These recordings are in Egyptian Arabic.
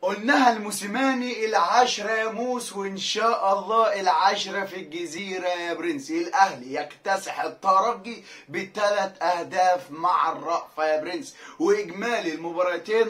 قلناها الموسيماني العشرة يا موس وإن شاء الله العشرة في الجزيرة يا برنس الأهلي يكتسح الترجي بثلاث أهداف مع الرأفة يا برنس وإجمالي المباراتين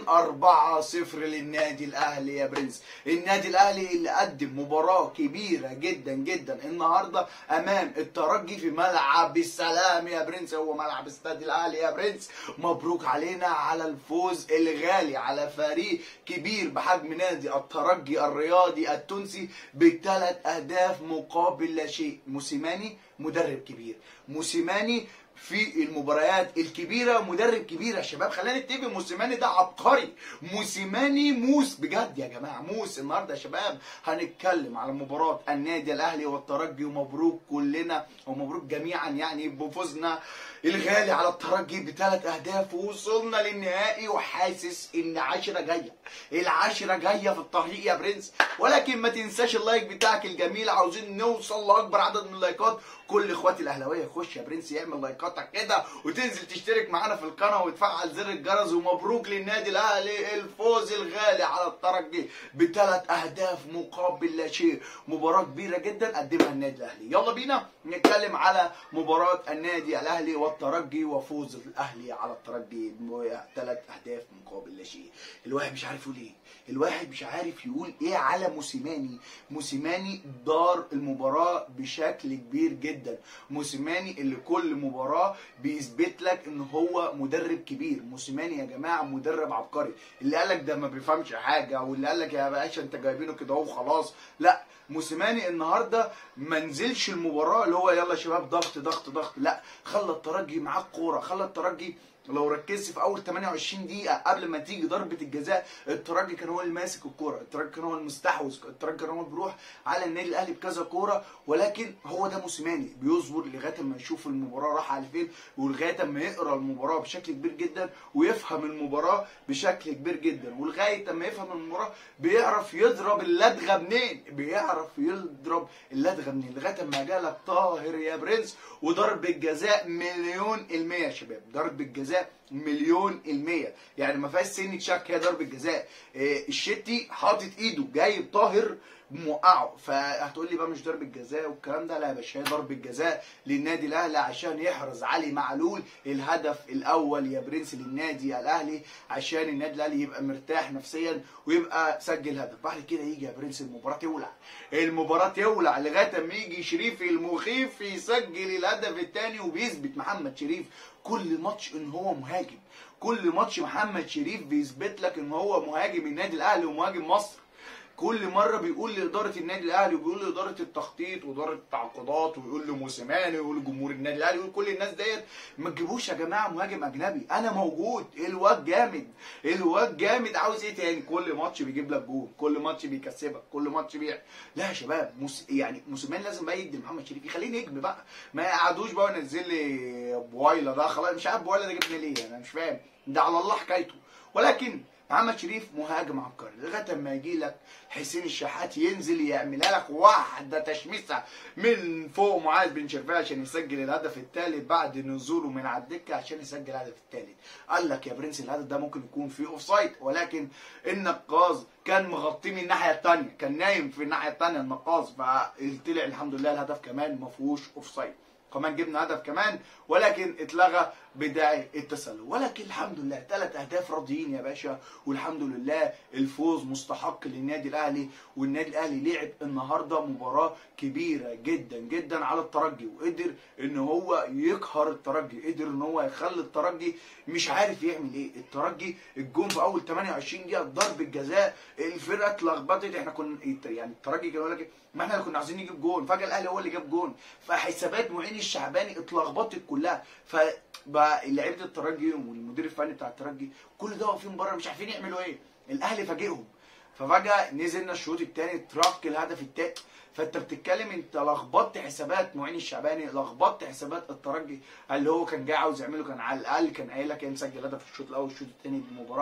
4-0 للنادي الأهلي يا برنس النادي الأهلي اللي قدم مباراة كبيرة جدا جدا النهاردة أمام الترجي في ملعب السلام يا برنس هو ملعب استاد الأهلي يا برنس مبروك علينا على الفوز الغالي على فريق كبير بحجم نادي الترجي الرياضي التونسي بثلاث اهداف مقابل لا شيء موسيماني مدرب كبير موسيماني في المباريات الكبيره مدرب كبير يا شباب خلينا نتفق موسيماني ده عبقري موسيماني موس بجد يا جماعه موس النهارده يا شباب هنتكلم على مباراه النادي الاهلي والترجي ومبروك كلنا ومبروك جميعا يعني بفوزنا الغالي على الترجي بثلاث اهداف ووصلنا للنهائي وحاسس ان عشرة جايه العشرة جايه في الطريق يا برنس ولكن ما تنساش اللايك بتاعك الجميل عاوزين نوصل لاكبر عدد من اللايكات كل اخواتي الاهلاويه يخش يا برنس يعمل لايكاتك كده وتنزل تشترك معانا في القناه وتفعل زر الجرس ومبروك للنادي الاهلي الفوز الغالي على الترجي بثلاث اهداف مقابل لا شيء مباراه كبيره جدا قدمها النادي الاهلي يلا بينا نتكلم على مباراه النادي الاهلي والترجي وفوز الاهلي على الترجي بثلاث اهداف مقابل لا شيء الواحد مش عارف يقول ايه الواحد مش عارف يقول ايه على موسيماني موسيماني دار المباراه بشكل كبير جدا موسيماني اللي كل مباراه بيثبت لك ان هو مدرب كبير موسيماني يا جماعه مدرب عبقري اللي قال لك ده ما بيفهمش حاجه واللي قال لك يا باشا انت جايبينه كده اهو خلاص لا موسيماني النهارده ما نزلش المباراه اللي هو يلا يا شباب ضغط ضغط ضغط لا خلى الترجي معاه الكوره خلى الترجي لو ركزت في اول 28 دقيقه قبل ما تيجي ضربه الجزاء الترجي كان هو اللي ماسك الكوره الترجي كان هو المستحوذ الترجي كان هو اللي بيروح على النادي الاهلي بكذا كوره ولكن هو ده موسيماني بيصبر لغايه ما يشوف المباراه راح على فين ولغايه ما يقرا المباراه بشكل كبير جدا ويفهم المباراه بشكل كبير جدا ولغايه ما يفهم المباراه بيعرف يضرب اللدغه منين بيعرف يضرب اللدغه منين لغايه ما جالك طاهر يا برنس وضرب الجزاء مليون المية يا شباب ضرب الجزاء مليون المية يعني ما فيهاش سنة شك هي ضربة جزاء إيه الشتي حاطط ايده جايب طاهر موقعه فهتقول لي بقى مش ضربة جزاء والكلام ده لا يا باشا هي ضربة جزاء للنادي الاهلي عشان يحرز علي معلول الهدف الاول يا برنس للنادي الاهلي عشان النادي الاهلي يبقى مرتاح نفسيا ويبقى سجل هدف بعد كده يجي يا برنس المباراة تولع المباراة تولع لغاية ما يجي شريف المخيف يسجل الهدف الثاني وبيثبت محمد شريف كل ماتش ان هو مهاجم كل ماتش محمد شريف بيثبت لك ان هو مهاجم النادي الاهلي ومهاجم مصر كل مره بيقول لاداره النادي الاهلي وبيقول لاداره التخطيط واداره التعاقدات ويقول لموسيماني ويقول لجمهور النادي الاهلي ويقول كل الناس ديت ما تجيبوش يا جماعه مهاجم اجنبي انا موجود الواد جامد الواد جامد عاوز ايه تاني كل ماتش بيجيب لك جول كل ماتش بيكسبك كل ماتش بيع لا يا شباب موس... يعني موسيماني لازم بقى يدي محمد شريف يخليه نجم بقى ما يقعدوش بقى وينزل لي بوايلا ده خلاص مش عارف بوايلا ده جبنا ليه انا مش فاهم ده على الله حكايته ولكن محمد شريف مهاجم عبقري لغايه ما يجي لك حسين الشحات ينزل يعملها لك واحده تشميسه من فوق معاذ بن شرفيه عشان يسجل الهدف الثالث بعد نزوله من على الدكه عشان يسجل الهدف الثالث قال لك يا برنس الهدف ده ممكن يكون فيه اوف سايد ولكن النقاز كان مغطيه من الناحيه الثانيه كان نايم في الناحيه الثانيه النقاز فطلع الحمد لله الهدف كمان ما فيهوش اوف سايد كمان جبنا هدف كمان ولكن اتلغى بداية التسلل ولكن الحمد لله ثلاث اهداف راضيين يا باشا والحمد لله الفوز مستحق للنادي الاهلي والنادي الاهلي لعب النهارده مباراه كبيره جدا جدا على الترجي وقدر ان هو يقهر الترجي قدر ان هو يخلي الترجي مش عارف يعمل ايه الترجي الجون في اول 28 دقيقه ضرب الجزاء الفرقه اتلخبطت احنا كنا يعني الترجي كان يقول لك ما احنا اللي كنا عايزين نجيب جون فجاه الاهلي هو اللي جاب جون فحسابات معين الشعباني اتلخبطت كلها ف بقى لعيبه الترجي والمدير الفني بتاع الترجي كل ده واقفين بره مش عارفين يعملوا ايه الاهلي فاجئهم ففجاه نزلنا الشوط الثاني تراك الهدف الثاني فانت بتتكلم انت لخبطت حسابات معين الشعباني لخبطت حسابات الترجي اللي هو كان جاي عاوز يعمله كان على الاقل كان قايل لك مسجل هدف في الشوط الاول والشوط الثاني بالمباراه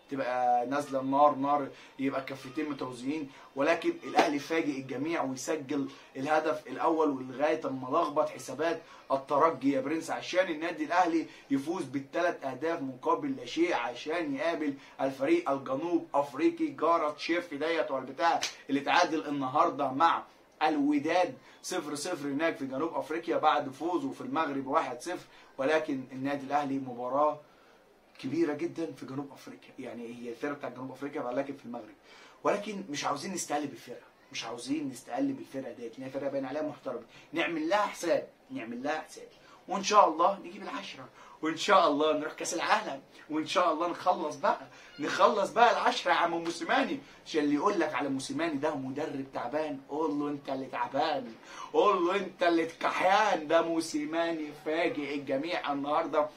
تبقى نازله النار نار يبقى كفتين متوازيين ولكن الاهلي فاجئ الجميع ويسجل الهدف الاول ولغايه اما لخبط حسابات الترجي يا برنس عشان النادي الاهلي يفوز بالثلاث اهداف مقابل لا شيء عشان يقابل الفريق الجنوب افريقي جارة شيف ديت والبتاع اللي تعادل النهارده مع الوداد 0 0 هناك في جنوب افريقيا بعد فوزه في المغرب 1 0 ولكن النادي الاهلي مباراه كبيره جدا في جنوب افريقيا يعني هي الفرقه بتاعت جنوب افريقيا ولكن في المغرب ولكن مش عاوزين نستقل بالفرقه مش عاوزين نستقل بالفرقه ديت هي فرقه باين عليها محترمه نعمل لها حساب نعمل لها حساب وان شاء الله نجيب العشره وان شاء الله نروح كاس العالم وان شاء الله نخلص بقى نخلص بقى العشره يا عم موسيماني عشان اللي يقول لك على موسيماني ده مدرب تعبان قول له انت اللي تعبان قول له انت اللي كحيان ده موسيماني فاجئ الجميع النهارده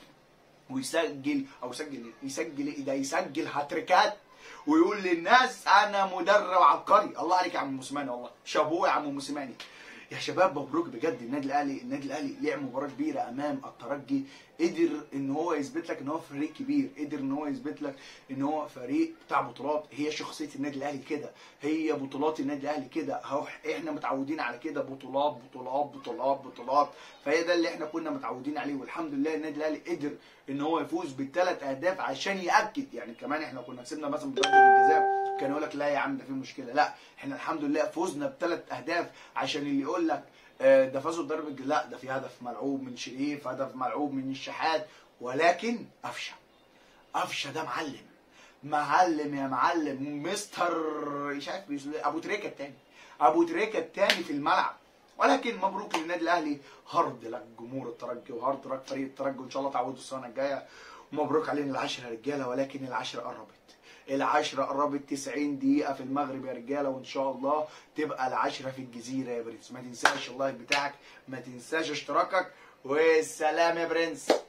ويسجل او يسجل يسجل ايه ده يسجل هاتريكات ويقول للناس انا مدرب عبقري الله عليك يا عم موسيماني والله شابوه يا عم موسيماني يا شباب مبروك بجد النادي الاهلي النادي الاهلي لعب مباراه كبيره امام الترجي قدر ان هو يثبت لك ان هو فريق كبير قدر ان هو يثبت لك ان هو فريق بتاع بطولات هي شخصيه النادي الاهلي كده هي بطولات النادي الاهلي كده اهو احنا متعودين على كده بطولات بطولات بطولات بطولات فهي ده اللي احنا كنا متعودين عليه والحمد لله النادي الاهلي قدر ان هو يفوز بالثلاث اهداف عشان ياكد يعني كمان احنا كنا كسبنا مثلا بضربه الجزاء كان يقول لك لا يا عم ده في مشكله لا احنا الحمد لله فزنا بثلاث اهداف عشان اللي يقول لك آه، ده فازوا بضربه الجزاء لا ده في هدف ملعوب من شريف هدف ملعوب من الشحات ولكن قفشه قفشه ده معلم معلم يا معلم مستر مش عارف بيسموه إيه، ابو تريكه التاني ابو تريكه التاني في الملعب ولكن مبروك للنادي الاهلي هارد لك جمهور الترجي وهارد لك فريق الترجي وان شاء الله تعودوا السنه الجايه ومبروك علينا العشرة رجاله ولكن العشرة قربت العشرة قربت 90 دقيقة في المغرب يا رجالة وإن شاء الله تبقى العشرة في الجزيرة يا برنس ما تنساش اللايك بتاعك ما تنساش اشتراكك والسلام يا برنس